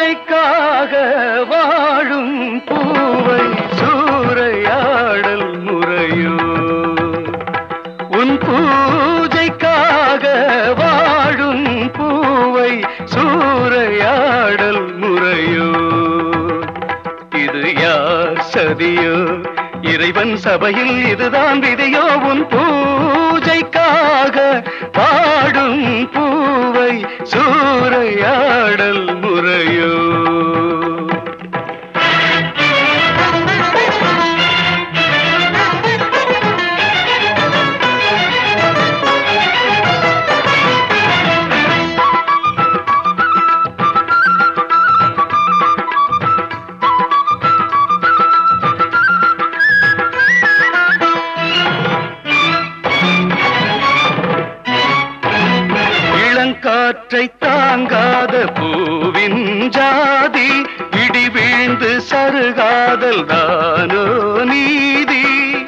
பூஜைக்காக வாழும் பூவை சூறையாடல் முறையோ உன் பூஜைக்காக வாழும் பூவை சூறையாடல் முறையோ இது யார் சதியோ இறைவன் சபையில் இதுதான் விதியோ உன் பூஜைக்காக பாடும் பூவை சூறையாடல் முறையோ இளங்காற்றை தாங்காத பூவின் ஜாதி இடி வீழ்ந்து சருகாதல் தானோ நீதி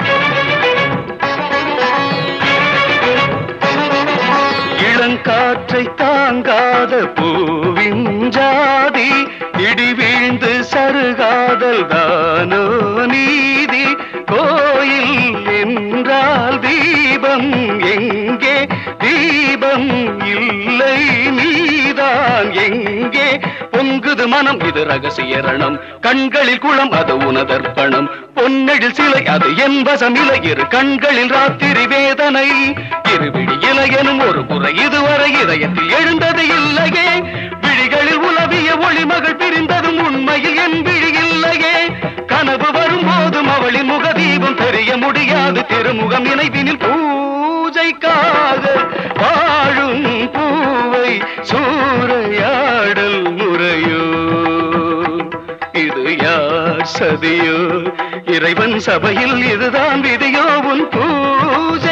இளங்காற்றை தாங்காத பூவின் ஜாதி இடி வீழ்ந்து சருகாதல் தானோ நீதி கோயில் என்றால் தீபம் எங்கே தீபம் இல்லை நீதான் எங்கே பொங்குது மனம் இது ரகசிய ரணம் கண்களில் குளம் அது உனதர்ப்பணம் பொன்னெழில் சிலை அது என் வசமில்லை இரு கண்களில் ராத்திரி வேதனை இருவிழி இலையனும் ஒரு குறை இதுவரை இதயத்தில் எழுந்தது இல்லையே விழிகளில் உலவிய ஒளிமகள் பிரிந்ததும் உண்மையில் என் விழி இல்லையே கனவு வரும்போதும் அவளின் முகதீபம் தெரிய முடியாது திருமுகம் நினைவினில் பூஜைக்காக வாழும் பூவை சூறையாடல் முறையோ இது யார் சதியோ இறைவன் சபையில் இதுதான் விதியோ உன் பூஜை